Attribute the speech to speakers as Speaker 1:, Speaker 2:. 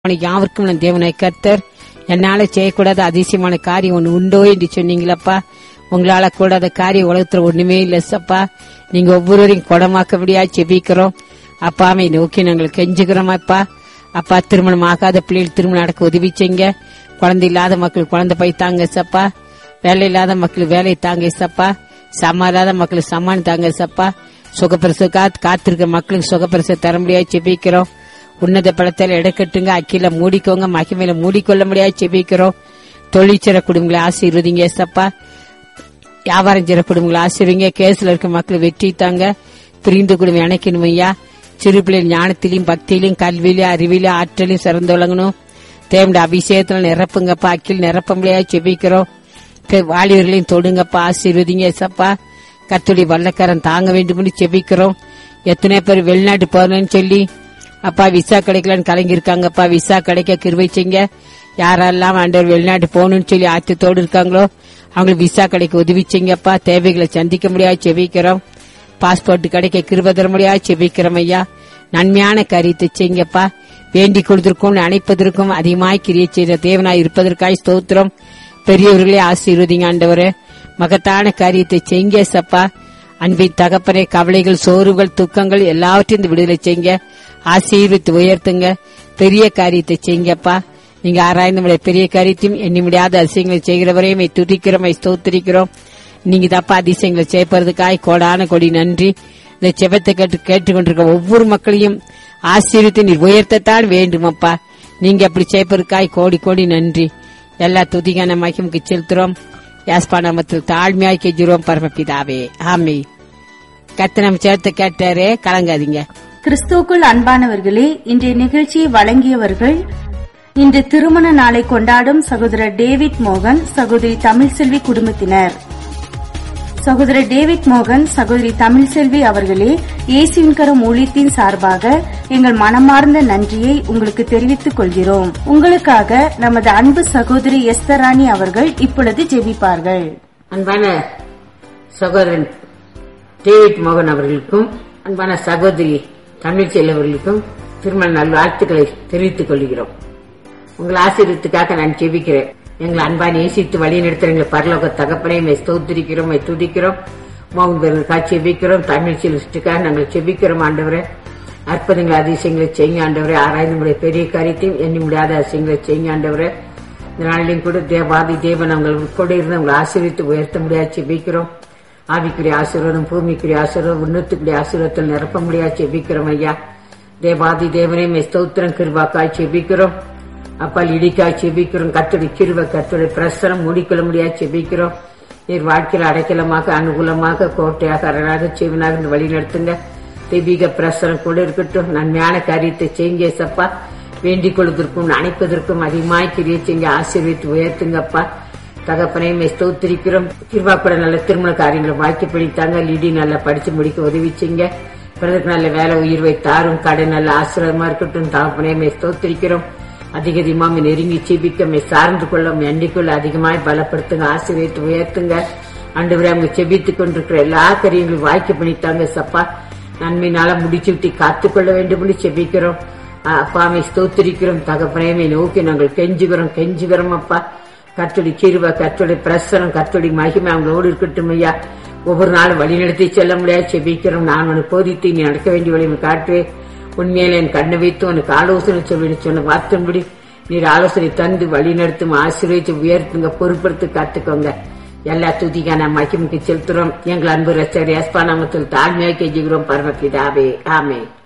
Speaker 1: அவனுக்கு யாவருக்கும் நான் தேவனாய் கர்த்தர் என்னால செய்யக்கூடாத அதிசயமான காரியம் ஒன்று உண்டோ என்று சொன்னீங்களப்பா உங்களால கூடாத காரியம் உலகத்துல ஒண்ணுமே இல்ல சப்பா நீங்க ஒவ்வொருவரையும் குடமாக்கபடியா செபிக்கிறோம் அப்பாவை நோக்கி நாங்கள் கெஞ்சுக்கிறோம் அப்பா அப்பா திருமணம் ஆகாத பிள்ளைகள் திருமணம் நடக்க உதவி செய்யுங்க குழந்தை இல்லாத மக்கள் குழந்தை போய் தாங்க சப்பா வேலை இல்லாத மக்கள் வேலை தாங்க சப்பா சமா இல்லாத மக்கள் சமான் தாங்க சப்பா சுகப்பிரசு காத்திருக்க மக்களுக்கு சுகப்பிரசு தர முடியாது செபிக்கிறோம் உன்னத பலத்தில் இடக்கட்டுங்க அக்கில மூடிக்கோங்க மகிமையில மூடிக்கொள்ள முடியாது செபிக்கிறோம் தொழிற்சிற குடும்பங்களை ஆசீர்வதிங்க சப்பா வியாபாரம் செய்யற குடும்பங்களை ஆசீர்வதிங்க கேஸ்ல இருக்க மக்கள் வெற்றி தாங்க பிரிந்து குடும்பம் இணைக்கணும் ஐயா சிறு பிள்ளைகள் ஞானத்திலையும் பக்தியிலும் கல்வியிலும் அறிவிலும் ஆற்றலையும் சிறந்து விளங்கணும் தேவண்ட அபிஷேகத்துல நிரப்புங்கப்பா அக்கில் நிரப்ப முடியாது செபிக்கிறோம் பெ- வாலிபர்களையும் தொடுங்கப்பா ஆசீர்வதிங்க சப்பா கத்துடைய வல்லக்கரம் தாங்க வேண்டும்னு செபிக்கிறோம் எத்தனை பேர் வெளிநாட்டு போறேன்னு சொல்லி அப்பா விசா கிடைக்கலன்னு கலங்கிருக்காங்கப்பா விசா கிடைக்க கிருபை செய்ங்க யாரெல்லாம் ஆண்டவர் வெளிநாட்டு போகணும்னு சொல்லி ஆச்சத்தோடு இருக்காங்களோ அவங்களுக்கு விசா கிடைக்க உதவி செய்யுங்கப்பா தேவைகளை சந்திக்க முடியாது செபிக்கிறோம் பாஸ்போர்ட் கிடைக்க கிருபை தர முடியாது செபிக்கிறோம் ஐயா நன்மையான காரியத்தை செய்யுங்கப்பா வேண்டிக் கொள்வதற்கும் அணைப்பதற்கும் அதிகமாய் கிரியை செய்த தேவனாய் இருப்பதற்காய் ஸ்தோத்திரம் பெரியவர்களே ஆசீர்வதிங்க ஆண்டவரே மகத்தான காரியத்தை செய்யுங்க சப்பா அன்பின் தகப்பனே கவலைகள் சோர்வுகள் துக்கங்கள் எல்லாவற்றையும் இந்த விடுதலை செய்யுங்க ஆசீர்வித்து உயர்த்துங்க பெரிய காரியத்தை செய்யுங்கப்பா நீங்க ஆராய்ந்து நம்முடைய பெரிய காரியத்தையும் எண்ணி முடியாத அதிசயங்களை செய்கிறவரையும் மை துதிக்கிறோம் மை ஸ்தோத்திரிக்கிறோம் நீங்க தப்பா அதிசயங்களை செய்ப்பதற்காய் கோடான கொடி நன்றி இந்த செபத்தை கேட்டு கேட்டுக்கொண்டிருக்க ஒவ்வொரு மக்களையும் ஆசீர்வித்து நீர் உயர்த்தத்தான் வேண்டுமப்பா நீங்க அப்படி செய்ப்பதற்காய் கோடி கோடி நன்றி எல்லா துதிகான மகிமுக்கு செலுத்துறோம் யாஸ்பா நாமத்தில் தாழ்மையாய் கெஞ்சுறோம் பரமபிதாவே ஆமே கத்த நம்ம சேர்த்து கேட்டாரே கலங்காதீங்க
Speaker 2: கிறிஸ்துவுக்குள் அன்பானவர்களே இன்றைய நிகழ்ச்சியை வழங்கியவர்கள் இன்று திருமண நாளை கொண்டாடும் சகோதரர் டேவிட் மோகன் சகோதரி தமிழ்செல்வி குடும்பத்தினர் சகோதரர் டேவிட் மோகன் சகோதரி தமிழ்செல்வி அவர்களே இயேசுவின் கரம் ஊழியத்தின் சார்பாக எங்கள் மனமார்ந்த நன்றியை உங்களுக்கு தெரிவித்துக் கொள்கிறோம் உங்களுக்காக நமது அன்பு சகோதரி எஸ்தர் ராணி அவர்கள் இப்பொழுது ஜெபிப்பார்கள்
Speaker 1: அன்பான சகோதரன் டேவிட் மோகன் அவர்களுக்கும் அன்பான சகோதரி தமிழ்ச்செல்வி அவர்களுக்கும் திருமண நல் வாழ்த்துக்களை தெரிவித்துக் கொள்கிறோம் உங்கள் ஆசீர்வத்துக்காக நான் ஜெபிக்கிறேன் எங்களை அன்பா நேசித்து வழி நடத்துற எங்கள் பரலோக தகப்பனை ஸ்தோத்திரிக்கிறோம் துதிக்கிறோம் மோகன் பேர்களுக்காக செபிக்கிறோம் தமிழ் செல்வத்துக்காக நாங்கள் செபிக்கிறோம் ஆண்டவரே அற்புதங்கள் அதிசயங்களை செய்யுங்க ஆண்டவரே ஆராய்ந்து முடிய பெரிய காரியத்தையும் எண்ணி முடியாத அதிசயங்களை செய்யுங்க ஆண்டவரே இந்த நாளிலும் கூட தேவாதி தேவன் உங்கள் கூட இருந்து உங்களை ஆசீர்வித்து உயர்த்த முடியாது செபிக்கிறோம் ஆவிக்குரிய ஆசீர்வாதம் பூமிக்குரிய ஆசீர்வாதம் உன்னத்துக்குரிய ஆசீர்வாதத்தில் நிரப்ப முடியாது செபிக்கிறோம் ஐயா தேவாதி தேவனே மெய் ஸ்தோத்திரம் கிருபாக்காய் செபிக்கிறோம் அப்பா இடிக்காய் செபிக்கிறோம் கத்தடி கிருப கத்தடி பிரசரம் மூடிக்கொள்ள முடியாது செபிக்கிறோம் நீர் வாழ்க்கையில் அடைக்கலமாக அனுகூலமாக கோட்டையாக அரணாக செவினாக இருந்து வழி நடத்துங்க தெய்வீக பிரசரம் கூட இருக்கட்டும் நன்மையான காரியத்தை செய்யுங்க சப்பா வேண்டிக் கொள்வதற்கும் அணைப்பதற்கும் அதிகமாய் கிரியை செய்ய ஆசீர்வித்து உயர்த்துங்கப்பா தகப்பனையும் ஸ்தோத்திரிக்கிறோம் கிருபா கூட நல்ல திருமண காரியங்களை வாழ்க்கை பிடித்தாங்க லிடி நல்லா படிச்சு முடிக்க உதவி செய்யுங்க பிறகு நல்ல வேலை உயிர்வை தாரும் கடை நல்ல ஆசீர்வாதமா இருக்கட்டும் தகப்பனையும் ஸ்தோத்திரிக்கிறோம் அதிக அதிகமாக நெருங்கி செபிக்க மே சார்ந்து கொள்ள எண்ணிக்கொள்ள அதிகமாய் பலப்படுத்துங்க ஆசீர்வித்து உயர்த்துங்க அண்டு அவங்க செபித்துக் கொண்டிருக்கிற எல்லா காரியங்களும் வாய்க்கு பண்ணித்தாங்க சப்பா நன்மையினால முடிச்சு விட்டு காத்துக்கொள்ள வேண்டும் செபிக்கிறோம் அப்பாமை ஸ்தோத்திரிக்கிறோம் தகப்பனையுமே நோக்கி நாங்கள் கெஞ்சுகிறோம் கெஞ்சுகிறோம் அப்பா கத்துடி கிருவ கத்துடைய பிரசனம் கத்துடி மகிமை அவங்களோடு இருக்கட்டும் ஐயா ஒவ்வொரு நாளும் வழிநடத்தி செல்ல முடியாது செபிக்கிறோம் நான் உனக்கு போதித்து நீ நடக்க வேண்டிய வழியை காட்டுவேன் உண்மையில என் கண்ணை வைத்து உனக்கு ஆலோசனை சொல்லி சொன்ன வார்த்தைப்படி நீர் ஆலோசனை தந்து வழி நடத்தும் ஆசீர்வதித்து உயர்த்துங்க பொறுப்படுத்தி காத்துக்கோங்க எல்லா துதிக்கான மகிமுக்கு செலுத்துறோம் எங்கள் அன்பு ரச்சர் எஸ்பா நாமத்தில் தாழ்மையாக கெஞ்சுகிறோம் பரமபிதாவே ஆமே